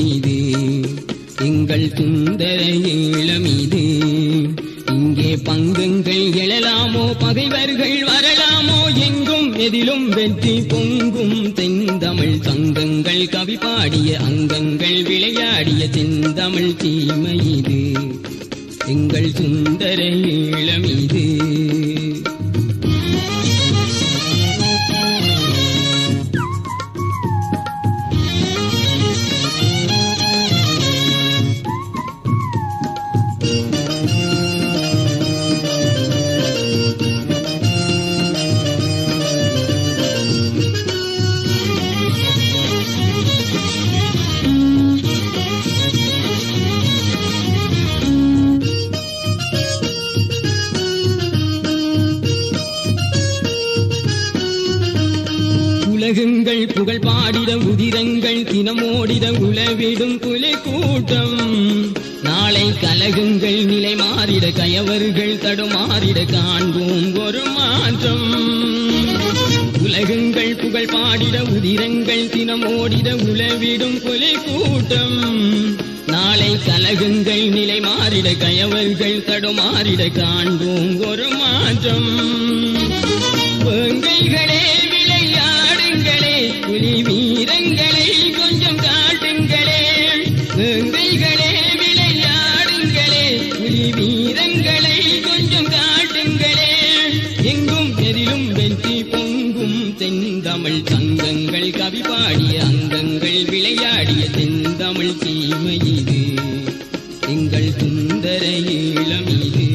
இது எங்கள் சுந்தர ஈழம் இது இங்கே பங்குங்கள் எழலாமோ பகைவர்கள் வரலாமோ எங்கும் எதிலும் வெற்றி பொங்கும் தென்தமிழ் சங்கங்கள் கவி பாடிய அங்கங்கள் விளையாடிய தென்தமிழ் தீமை இது எங்கள் சுந்தர ஈழம் இது உலகங்கள் புகழ் பாடிட உதிரங்கள் தினமோடிட உலவிடும் புலி கூட்டம் நாளை கலகங்கள் நிலை மாறிட கயவர்கள் தடுமாறிட காண்போம் ஒரு மாற்றம் உலகங்கள் புகழ் பாடிட உதிரங்கள் தினமோடிட உலவிடும் புலி கூட்டம் நாளை கலகங்கள் நிலை மாறிட கயவர்கள் தடுமாறிட காண்போம் ஒரு மாற்றம் வேங்கைகளே விளையாடுங்களே புலி வீரங்களை கொஞ்சம் காட்டுங்களே வேங்கைகளே விளையாடுங்களே புலி வீரங்களை கொஞ்சம் காட்டுங்களே எங்கும் எதிலும் வெற்றி பொங்கும் தென்தமிழ் சங்கங்கள் கவி பாடிய அங்கங்கள் விளையாடிய தென்தமிழ் தீமை இது எங்கள் சுந்தர ஈழம் இது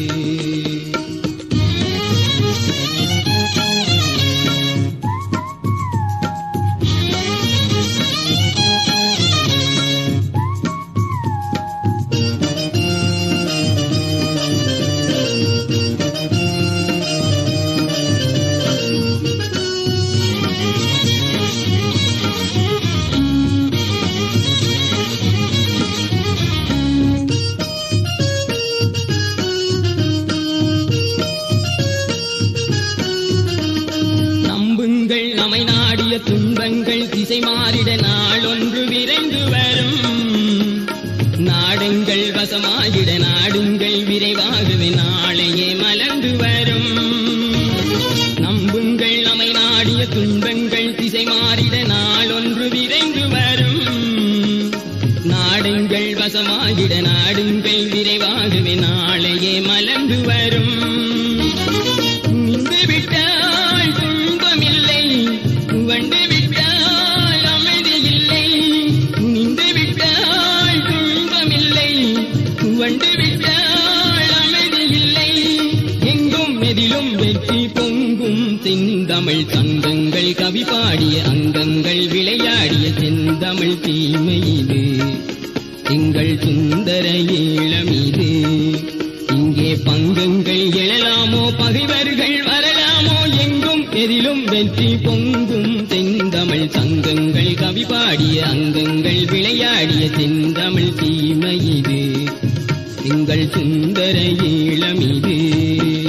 நம்புங்கள் நம்மை நாடிய துன்பங்கள் திசை மாறிட நாளொன்று விரைந்து வரும் நாடுங்கள் வசமாகிட நாடுங்கள் விரைவாகவே நாளையே மலர்ந்து வரும் நம்புங்கள் நம்மை நாடிய துன்பங்கள் திசை மாறிட நாளொன்று விரைந்து வரும் நாடுங்கள் வசமாகிட நாடுங்கள் விரைவாகவே நாளையே மலர்ந்து வரும் நின்று விட்டால் துன்பமில்லை வண்டு விட்டால் அமைதி இல்லை நின்று விட்டால் துன்பமில்லை வண்டு விட்டால் அமைதி இல்லை எங்கும் எதிலும் வெற்றி பொங்கும் தென்தமிழ் சங்கங்கள் கவி பாடிய அங்கங்கள் விளையாடிய தென்தமிழ் தீமை இது எங்கள் சுந்தர ஈழம் இது இங்கே பங்கங்கள் எழலாமோ பகைவர்கள் வரலாமோ எங்கும் எதிலும் வெற்றி பொங்கும் தென்தமிழ் சங்கங்கள் கவி பாடிய அங்கங்கள் விளையாடிய தென்தமிழ் தீமை இது எங்கள் சுந்தர ஈழம் இது